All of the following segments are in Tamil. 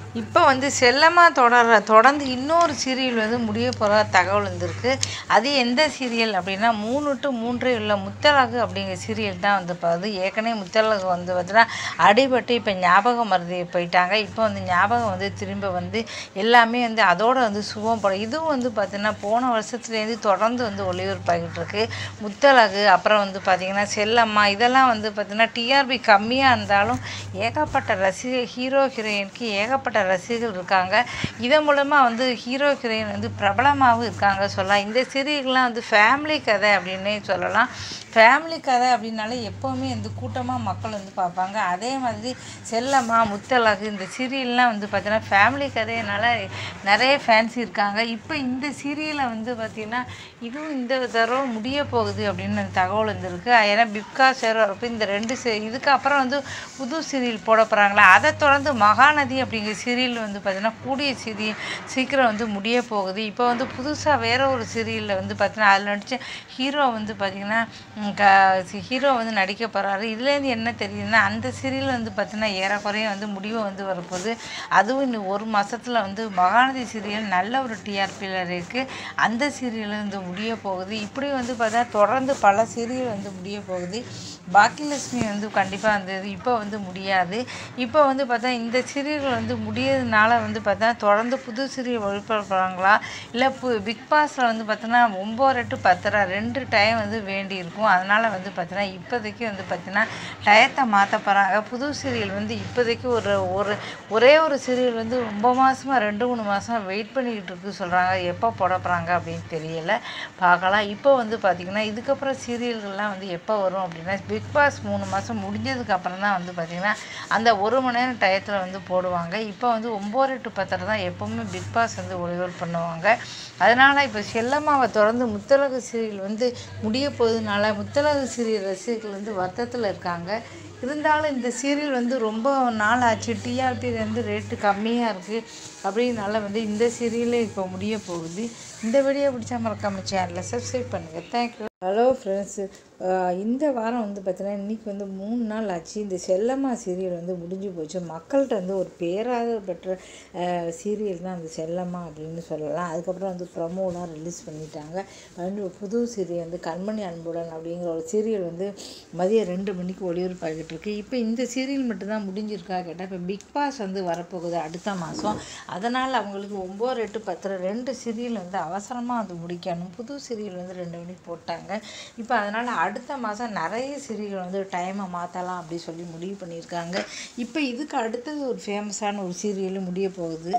இப்போ வந்து செல்லம்மா தொடர தொடர்ந்து இன்னொரு சீரியல் வந்து முடிய போகிற தகவல் வந்திருக்கு அது எந்த சீரியல் அப்படின்னா மூணு டு மூன்றே உள்ள முத்தழகு அப்படிங்கிற சீரியல் தான் வந்து இப்போ அது ஏற்கனவே முத்தழகு வந்து பார்த்தீங்கன்னா அடிபட்டு இப்போ ஞாபகம் மருதி போயிட்டாங்க இப்போ வந்து ஞாபகம் வந்து திரும்ப வந்து எல்லாமே வந்து அதோட வந்து சுகம் படம் இதுவும் வந்து பார்த்தீங்கன்னா போன வருஷத்துலேருந்து தொடர்ந்து வந்து ஒளிபரப்பாகிட்டு இருக்கு முத்தழகு அப்புறம் வந்து பார்த்திங்கன்னா செல்லம்மா இதெல்லாம் வந்து பார்த்திங்கன்னா டிஆர்பி கம்மியாக இருந்தாலும் ஏகப்பட்ட ரசிகர் ஹீரோ ஹீரோயினுக்கு ஏகப்பட்ட ரசிகர்கள் இருக்காங்க இதன் மூலமாக வந்து ஹீரோ ஹீரோயின் வந்து பிரபலமாகவும் இருக்காங்க சொல்லலாம் இந்த சீரியல்லாம் வந்து ஃபேமிலி கதை அப்படின்னே சொல்லலாம் ஃபேமிலி கதை அப்படின்னாலே எப்போவுமே வந்து கூட்டமாக மக்கள் வந்து பார்ப்பாங்க அதே மாதிரி செல்லம்மா முத்தழகு இந்த சீரியல்லாம் வந்து பார்த்தீங்கன்னா ஃபேமிலி கதையினால நிறைய ஃபேன்ஸ் இருக்காங்க இப்போ இந்த சீரியலை வந்து பார்த்திங்கன்னா இதுவும் இந்த தடவை முடிய போகுது அப்படின்னு தகவல் வந்திருக்கு ஏன்னா பிப்கா சேர் வரப்போ இந்த ரெண்டு சீ- இதுக்கு அப்புறம் வந்து புது சீரியல் போட போகிறாங்களா அதை தொடர்ந்து மகாநதி அப்படிங்கிற சீரியல் வந்து பார்த்திங்கன்னா கூடிய சீரி சீக்கிரம் வந்து முடிய போகுது இப்போ வந்து புதுசாக வேற ஒரு சீரியலில் வந்து பார்த்தீங்கன்னா அதில் நடித்த ஹீரோ வந்து பார்த்திங்கன்னா ம், க ஹீரோ வந்து நடிக்க போகிறாரு இதுலேருந்து என்ன தெரியுதுன்னா அந்த சீரியல் வந்து பார்த்தீங்கன்னா ஏறக்குறைய வந்து முடிவு வந்து வரப்போகுது அதுவும் இன்னும் ஒரு மாதத்தில் வந்து மகாநதி சீரியல் நல்ல ஒரு டிஆர்பியில் இருக்குது அந்த சீரியல் வந்து முடிய போகுது இப்படி வந்து பார்த்தா தொடர்ந்து பல சீரியல் வந்து முடிய போகுது பாக்கியலட்சுமி வந்து கண்டிப்பாக அந்த இது இப்போ வந்து முடியாது இப்போ வந்து பார்த்தா இந்த சீரியல் வந்து முடியறதுனால வந்து பார்த்தா தொடர்ந்து புது சீரியல் ஒளிபரப்புறாங்களா இல்லை பு பிக் பாஸில் வந்து பார்த்தோன்னா ஒம்பது டு பத்தரை ரெண்டு டைம் வந்து வேண்டி இருக்கும் அதனால் வந்து பார்த்தீங்கன்னா இப்போதைக்கு வந்து பார்த்தீங்கன்னா டயத்தை மாற்ற போகிறாங்க புது சீரியல் வந்து இப்போதைக்கு ஒரு ஒரு ஒரே ஒரு சீரியல் வந்து ரொம்ப மாதமாக ரெண்டு மூணு மாதம் வெயிட் பண்ணிக்கிட்டு இருக்கு சொல்கிறாங்க எப்போ போட போகிறாங்க அப்படின்னு தெரியல பார்க்கலாம் இப்போ வந்து பார்த்திங்கன்னா இதுக்கப்புறம் சீரியல்கள்லாம் வந்து எப்போ வரும் அப்படின்னா பிக் பாஸ் மூணு மாதம் முடிஞ்சதுக்கு அப்புறம் தான் வந்து பார்த்திங்கன்னா அந்த ஒரு மணி நேரம் டயத்தில் வந்து போடுவாங்க இப்போ வந்து ஒம்பது டு பத்தரை தான் எப்போவுமே பிக் பாஸ் வந்து ஒளிபரப்பு பண்ணுவாங்க அதனால் இப்போ செல்லம்மாவை தொடர்ந்து முத்தழகு சீரியல் வந்து முடிய போகுதுனால முத்தழகு சீரியல் ரசிகர்கள் வந்து வருத்தத்தில் இருக்காங்க இருந்தாலும் இந்த சீரியல் வந்து ரொம்ப நாள் ஆச்சு டிஆர்பி வந்து ரேட்டு கம்மியாக இருக்குது அப்படின்னால வந்து இந்த சீரியலே இப்போ முடிய போகுது இந்த வீடியோ பிடிச்சா மறக்காம சேனலை சப்ஸ்கிரைப் பண்ணுங்கள் தேங்க்யூ ஹலோ ஃப்ரெண்ட்ஸு இந்த வாரம் வந்து பார்த்தீங்கன்னா இன்றைக்கி வந்து மூணு நாள் ஆச்சு இந்த செல்லம்மா சீரியல் வந்து முடிஞ்சு போச்சு மக்கள்கிட்ட வந்து ஒரு பேராத பெற்ற சீரியல் தான் அந்த செல்லம்மா அப்படின்னு சொல்லலாம் அதுக்கப்புறம் வந்து ப்ரமோலாம் ரிலீஸ் பண்ணிட்டாங்க வந்து ஒரு புது சீரியல் வந்து கண்மணி அன்புடன் அப்படிங்கிற ஒரு சீரியல் வந்து மதியம் ரெண்டு மணிக்கு ஒளிபரப்பாகிட்டு இருக்கு இப்போ இந்த சீரியல் மட்டும்தான் முடிஞ்சிருக்கா கேட்டால் இப்போ பிக் பாஸ் வந்து வரப்போகுது அடுத்த மாதம் அதனால் அவங்களுக்கு ஒம்பது எட்டு பத்து ரெண்டு சீரியல் வந்து அவசரமாக வந்து முடிக்கணும் புது சீரியல் வந்து ரெண்டு மணிக்கு போட்டாங்க இப்போ அதனால் அடுத்த மாதம் நிறைய சீரியல் வந்து டைமை மாற்றலாம் அப்படி சொல்லி முடிவு பண்ணியிருக்காங்க இப்போ இதுக்கு அடுத்தது ஒரு ஃபேமஸான ஒரு சீரியலும் முடிய போகுது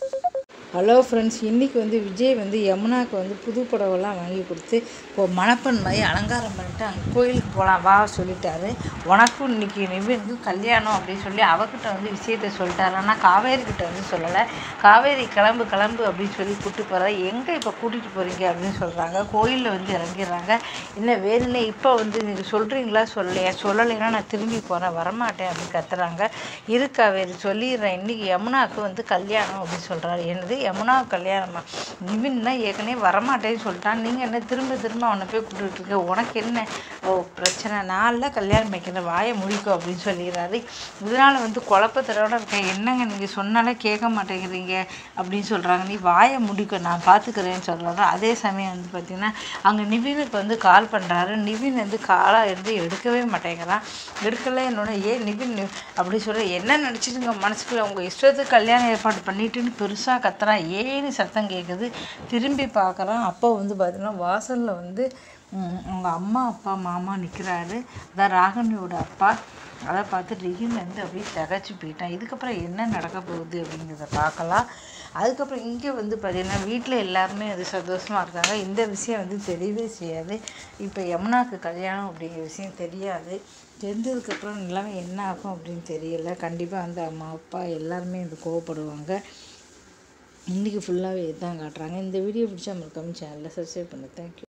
ஹலோ ஃப்ரெண்ட்ஸ் இன்றைக்கி வந்து விஜய் வந்து யமுனாவுக்கு வந்து புது புடவைலாம் வாங்கி கொடுத்து இப்போ மணப்பெண் மாதிரி அலங்காரம் பண்ணிட்டு அங்கே கோயிலுக்கு போகலாம் வா சொல்லிட்டாரு உனக்கும் இன்னைக்கு நிவினுக்கும் கல்யாணம் அப்படின்னு சொல்லி அவகிட்ட வந்து விஷயத்த சொல்லிட்டாரு ஆனால் காவேரி கிட்ட வந்து சொல்லலை காவேரி கிளம்பு கிளம்பு அப்படின்னு சொல்லி கூப்பிட்டு போகிறாரு எங்கே இப்போ கூட்டிகிட்டு போகிறீங்க அப்படின்னு சொல்கிறாங்க கோயிலில் வந்து இறங்கிடுறாங்க என்ன வேணும்னே இப்போ வந்து நீங்கள் சொல்கிறீங்களா சொல்லலையா சொல்லலைன்னா நான் திரும்பி போகிறேன் வரமாட்டேன் அப்படின்னு கத்துறாங்க இரு காவேரி சொல்லிடுறேன் இன்னைக்கு யமுனாவுக்கு வந்து கல்யாணம் அப்படின்னு சொல்கிறாரு என்னது யமுனா கல்யாணமா நிவின் தான் ஏற்கனவே வரமாட்டேன்னு சொல்லிட்டான் நீங்கள் என்ன திரும்ப திரும்ப அவனை போய் கூப்பிட்டுட்டு இருக்க உனக்கு என்ன ஓ பிரச்சனை நாளில் கல்யாணம் வைக்கிறேன் வாயை முடிக்கும் அப்படின்னு சொல்லிடுறாரு இதனால் வந்து குழப்பத்தோட இருக்கேன் என்னங்க நீங்கள் சொன்னாலே கேட்க மாட்டேங்கிறீங்க அப்படின்னு சொல்கிறாங்க நீ வாயை முடிக்க நான் பார்த்துக்கிறேன்னு சொல்கிறாரு அதே சமயம் வந்து பார்த்திங்கன்னா அங்கே நிவினுக்கு வந்து கால் பண்ணுறாரு நிவின் வந்து காலாக இருந்து எடுக்கவே மாட்டேங்கிறான் எடுக்கல என்னோட ஏன் நிவின் நி- அப்படி சொல்ல என்ன நினச்சிட்டுங்க மனசுக்குள்ள உங்கள் இஷ்டத்துக்கு கல்யாணம் ஏற்பாடு பண்ணிட்டுன்னு பெருசாக கத்துறான் ஏன்னு சத்தம் கேட்குது திரும்பி பார்க்குறான் அப்போ வந்து பார்த்தீங்கன்னா வாசலில் வந்து ம், அவங்க அம்மா அப்பா மாமா நிற்கிறாரு அதான் ராகணியோட அப்பா அதை பார்த்து ரிகின் வந்து அப்படியே திகச்சு போயிட்டான் இதுக்கப்புறம் என்ன நடக்க போகுது அப்படிங்கிறத பார்க்கலாம் அதுக்கப்புறம் இங்கே வந்து பார்த்திங்கன்னா வீட்டில் எல்லாருமே அது சந்தோஷமாக இருக்காங்க இந்த விஷயம் வந்து தெரியவே செய்யாது இப்போ யமுனாக்கு கல்யாணம் அப்படிங்கிற விஷயம் தெரியாது தெரிஞ்சதுக்கப்புறம் நிலைமை என்ன ஆகும் அப்படின்னு தெரியல கண்டிப்பாக அந்த அம்மா அப்பா எல்லாருமே வந்து கோவப்படுவாங்க இன்றைக்கி ஃபுல்லாகவே இதுதான் காட்டுறாங்க இந்த வீடியோ பிடிச்சா மறக்காம சேனலில் சப்ஸ்கிரைப் பண்ணு தேங்க்யூ